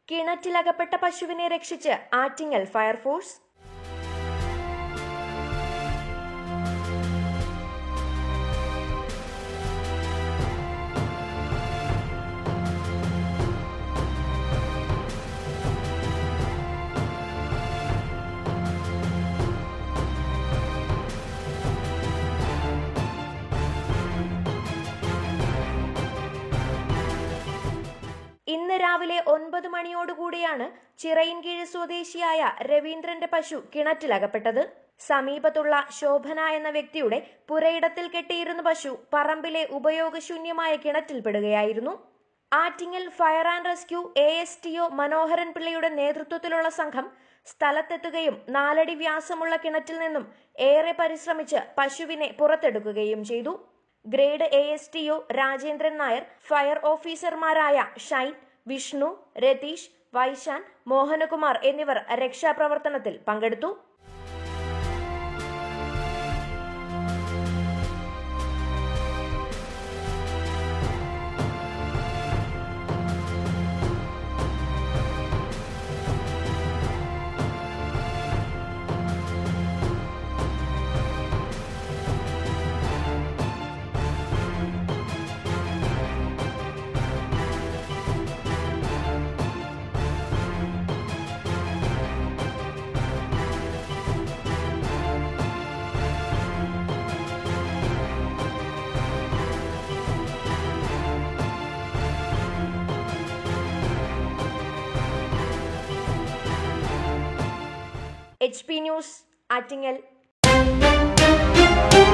കിണറ്റിലകപ്പെട്ട പശുവിനെ രക്ഷിച്ച് ആറ്റിങ്ങൽ ഫയർഫോഴ്സ് ഇന്ന് രാവിലെ ഒൻപത് മണിയോടുകൂടിയാണ് ചിറയിൻകീഴ് സ്വദേശിയായ രവീന്ദ്രന്റെ പശു കിണറ്റിലകപ്പെട്ടത് സമീപത്തുള്ള ശോഭന എന്ന വ്യക്തിയുടെ പുരയിടത്തിൽ കെട്ടിയിരുന്ന പശു പറമ്പിലെ ഉപയോഗശൂന്യമായ കിണറ്റിൽപ്പെടുകയായിരുന്നു Attingal fire and rescue A S T O Manoharan പിള്ളയുടെ നേതൃത്വത്തിലുള്ള സംഘം സ്ഥലത്തെത്തുകയും നാലടി വ്യാസമുള്ള കിണറ്റിൽ നിന്നും ഏറെ പരിശ്രമിച്ച് പശുവിനെ പുറത്തെടുക്കുകയും ചെയ്തു grade A S T O Rajendran Nair fire ഓഫീസർമാരായ ഷൈൻ വിഷ്ണു രതീഷ് വൈശാൻ മോഹനകുമാർ എന്നിവർ രക്ഷാപ്രവർത്തനത്തിൽ പങ്കെടുത്തു എച്ച് പി ന്യൂസ് ആറ്റിങ്ങൽ